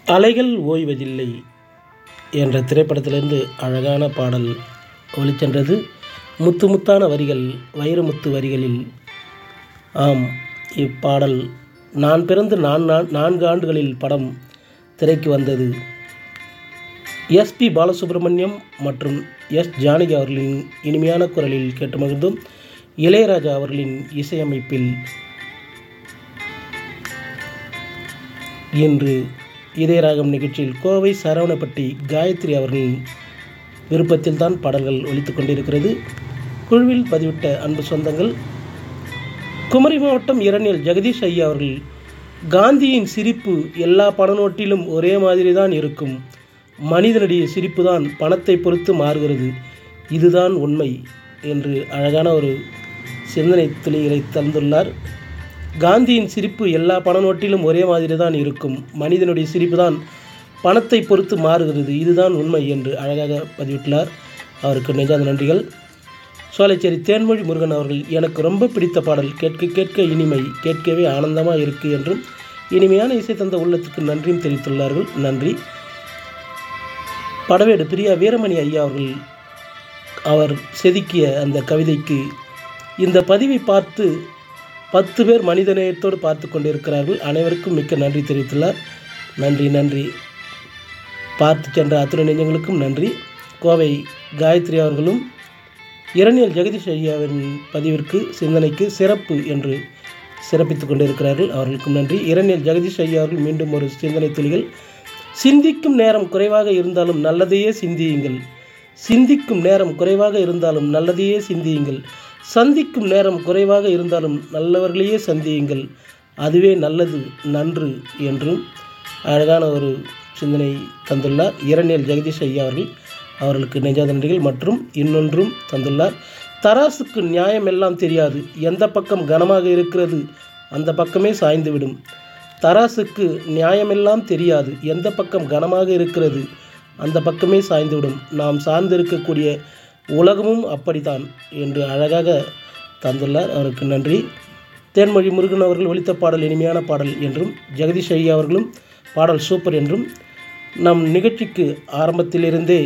அலைகள் ஓய்வதில்லை என்ற திரைப்படத்திலிருந்து அழகான பாடல் ஒலிச்சென்றது முத்து முத்தான வரிகள் வைரமுத்து வரிகளில் ஆம் இப்பாடல் நான் பிறந்து நான் நான் நான்கு ஆண்டுகளில் படம் திரைக்கு வந்தது எஸ்பி பாலசுப்ரமணியம் மற்றும் எஸ் ஜானகி அவர்களின் இனிமையான குரலில் கேட்டு மகிழ்ந்தும் இளையராஜா அவர்களின் இசையமைப்பில் இன்று இதயராகம் நிகழ்ச்சியில் கோவை சரவணப்பட்டி காயத்ரி அவர்களின் விருப்பத்தில் தான் பாடல்கள் ஒலித்து கொண்டிருக்கிறது குழுவில் பதிவிட்ட அன்பு சொந்தங்கள் குமரி மாவட்டம் இரணியல் ஜெகதீஷ் ஐயா அவர்கள் காந்தியின் சிரிப்பு எல்லா பணநோட்டிலும் ஒரே மாதிரி தான் இருக்கும் மனிதனுடைய சிரிப்பு தான் பணத்தை பொறுத்து மாறுகிறது இதுதான் உண்மை என்று அழகான ஒரு சிந்தனை துளிகளை தந்துள்ளார் காந்தியின் சிரிப்பு எல்லா பணநோட்டிலும் ஒரே மாதிரி தான் இருக்கும் மனிதனுடைய சிரிப்பு தான் பணத்தை பொறுத்து மாறுகிறது இதுதான் உண்மை என்று அழகாக பதிவிட்டுள்ளார் அவருக்கு நெஞ்சாத நன்றிகள் சோலைச்சேரி தேன்மொழி முருகன் அவர்கள் எனக்கு ரொம்ப பிடித்த பாடல் கேட்க கேட்க இனிமை கேட்கவே ஆனந்தமாக இருக்குது என்றும் இனிமையான இசை தந்த உள்ளத்துக்கு நன்றியும் தெரிவித்துள்ளார்கள் நன்றி படவேடு பிரியா வீரமணி ஐயா அவர்கள் அவர் செதுக்கிய அந்த கவிதைக்கு இந்த பதிவை பார்த்து பத்து பேர் மனிதநேயத்தோடு பார்த்து கொண்டிருக்கிறார்கள் அனைவருக்கும் மிக்க நன்றி தெரிவித்துள்ளார் நன்றி நன்றி பார்த்து சென்ற அத்துணை நெஞ்சங்களுக்கும் நன்றி கோவை காயத்ரி அவர்களும் இரணியல் ஜெகதீஷ் ஐயாவின் பதிவிற்கு சிந்தனைக்கு சிறப்பு என்று சிறப்பித்துக் கொண்டிருக்கிறார்கள் அவர்களுக்கும் நன்றி இரணியல் ஜெகதீஷ் ஐயா அவர்கள் மீண்டும் ஒரு சிந்தனை துளிகள் சிந்திக்கும் நேரம் குறைவாக இருந்தாலும் நல்லதையே சிந்தியுங்கள் சிந்திக்கும் நேரம் குறைவாக இருந்தாலும் நல்லதையே சிந்தியுங்கள் சந்திக்கும் நேரம் குறைவாக இருந்தாலும் நல்லவர்களையே சந்தியுங்கள் அதுவே நல்லது நன்று என்றும் அழகான ஒரு சிந்தனை தந்துள்ளார் இரணியல் ஜெகதீஷ் ஐயா அவர்கள் அவர்களுக்கு நெஞ்சாத நன்றிகள் மற்றும் இன்னொன்றும் தந்துள்ளார் தராசுக்கு நியாயம் எல்லாம் தெரியாது எந்த பக்கம் கனமாக இருக்கிறது அந்த பக்கமே சாய்ந்துவிடும் தராசுக்கு நியாயமெல்லாம் தெரியாது எந்த பக்கம் கனமாக இருக்கிறது அந்த பக்கமே சாய்ந்துவிடும் நாம் சார்ந்திருக்கக்கூடிய உலகமும் அப்படித்தான் என்று அழகாக தந்துள்ளார் அவருக்கு நன்றி தேன்மொழி முருகன் அவர்கள் ஒலித்த பாடல் இனிமையான பாடல் என்றும் ஜெகதீஷ் ஐயா அவர்களும் பாடல் சூப்பர் என்றும் நம் நிகழ்ச்சிக்கு ஆரம்பத்திலிருந்தே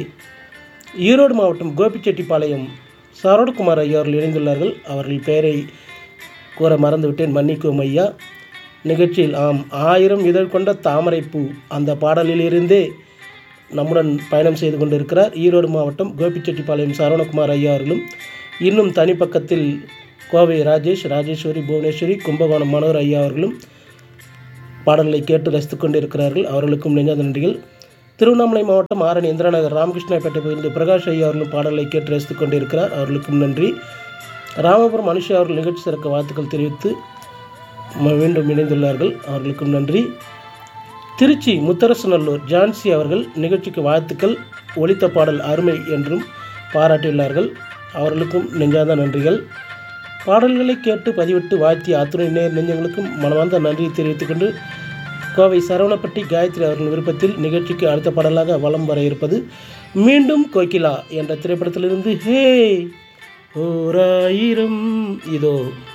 ஈரோடு மாவட்டம் கோபிச்செட்டிப்பாளையம் சரோட்குமார் ஐயா அவர்கள் இணைந்துள்ளார்கள் அவர்கள் பெயரை கூற மறந்துவிட்டேன் மன்னிக்கும் ஐயா நிகழ்ச்சியில் ஆம் ஆயிரம் இதழ் கொண்ட தாமரைப்பூ அந்த பாடலிலிருந்தே நம்முடன் பயணம் செய்து கொண்டிருக்கிறார் ஈரோடு மாவட்டம் கோபிச்செட்டிப்பாளையம் சரவணகுமார் ஐயா அவர்களும் இன்னும் தனிப்பக்கத்தில் கோவை ராஜேஷ் ராஜேஸ்வரி புவனேஸ்வரி கும்பகோணம் மனோர் ஐயா அவர்களும் பாடல்களை கேட்டு ரசித்து கொண்டிருக்கிறார்கள் அவர்களுக்கும் நெஞ்சாத நன்றிகள் திருவண்ணாமலை மாவட்டம் ஆரணி இந்திராநகர் ராமகிருஷ்ணாப்பேட்டை பகுதியில் பிரகாஷ் ஐயா அவர்களும் பாடல்களை கேட்டு ரசித்து கொண்டிருக்கிறார் அவர்களுக்கும் நன்றி ராமபுரம் மனுஷா அவர்கள் நிகழ்ச்சி சிறக்க வாழ்த்துக்கள் தெரிவித்து மீண்டும் இணைந்துள்ளார்கள் அவர்களுக்கும் நன்றி திருச்சி முத்தரசநல்லூர் ஜான்சி அவர்கள் நிகழ்ச்சிக்கு வாழ்த்துக்கள் ஒலித்த பாடல் அருமை என்றும் பாராட்டியுள்ளார்கள் அவர்களுக்கும் நெஞ்சாத நன்றிகள் பாடல்களை கேட்டு பதிவிட்டு வாழ்த்திய அத்துணை நேர் நெஞ்சங்களுக்கும் மனமார்ந்த நன்றியை தெரிவித்துக்கொண்டு கோவை சரவணப்பட்டி காயத்ரி அவர்கள் விருப்பத்தில் நிகழ்ச்சிக்கு அடுத்த பாடலாக வலம் வர இருப்பது மீண்டும் கோகிலா என்ற திரைப்படத்திலிருந்து ஹே ஓராயிரம் இதோ